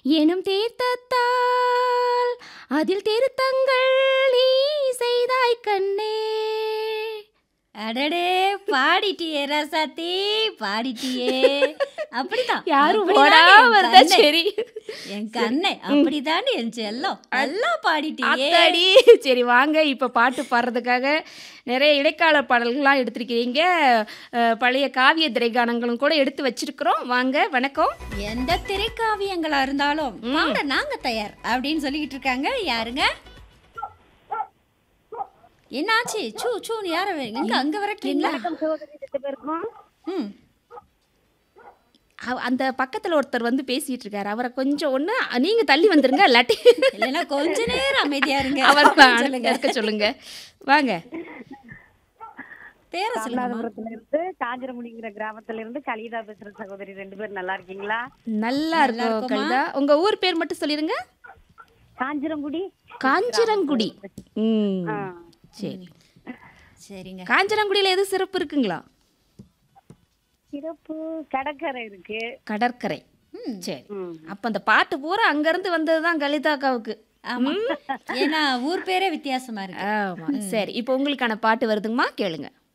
எனும் தீர்த்தத்தால் அதில் திருத்தங்கள் நீ செய்தாய் கண்ணே அடடே பாடிட்டியே ரசாத்தி பாடிட்டியே அப்படிதான் யாரும் அப்படிதானே போடா என் வருதா கண்ணே. சரி என் கண்ணே அப்படிதானே என் செல்லம் நல்லா பாடிட்டியே அத்தாடி சரி வாங்க இப்போ பாட்டு பாடுறதுக்காக நிறைய இடைக்கால பாடல்கள்லாம் எடுத்திருக்கிறீங்க அஹ், பழைய காவிய திரைகானங்களும் கூட எடுத்து வச்சிருக்கிறோம் வாங்க வணக்கம் எந்த திரைக்காவியங்களா இருந்தாலும் பாட நாங்க தயார் அப்படின்னு சொல்லிக்கிட்டு இருக்காங்க யாருங்க என்னாச்சு சூ சூன்னு யார எங்க அங்க வரட்டீங்களா ம் அவ- அந்த பக்கத்தில் ஒருத்தர் வந்து பேசிட்டு இருக்காரு அவரை கொஞ்சம் ஒன்று நீங்க தள்ளி வந்துருங்க இல்லாட்டி இல்லைன்னா கொஞ்ச நேரம் அமைதியா இருங்க அவர் அப்படின்னு சொல்லுங்க இருக்க சொல்லுங்க வாங்க பேர சொல்லுங்க ராமநாதபுரத்துல இருந்து காஞ்சிரமுடிங்கிற கிராமத்துல இருந்து கலிதா பேசுற சகோதரி ரெண்டு பேரும் நல்லா இருக்கீங்களா நல்லா இருக்கும் இருக்குமா? கவிதா உங்க ஊர் பேர் மட்டும் சொல்லிருங்க காஞ்சிரங்குடி காஞ்சிரங்குடி ம் ஆ. சரி சரிங்க காஞ்சிரங்குடியில எது சிறப்பு இருக்குங்களா சிறப்பு கடற்கரை இருக்கு கடற்கரை ம் சரி ம். அப்ப அந்த பாட்டு பூரா அங்க இருந்து வந்ததுதான் கலிதாக்காவுக்கு ஆமா ஏன்னா ஊர் பேரே வித்தியாசமா இருக்கு ஆமா சரி இப்போ உங்களுக்கான பாட்டு வருதுங்கம்மா கேளுங்க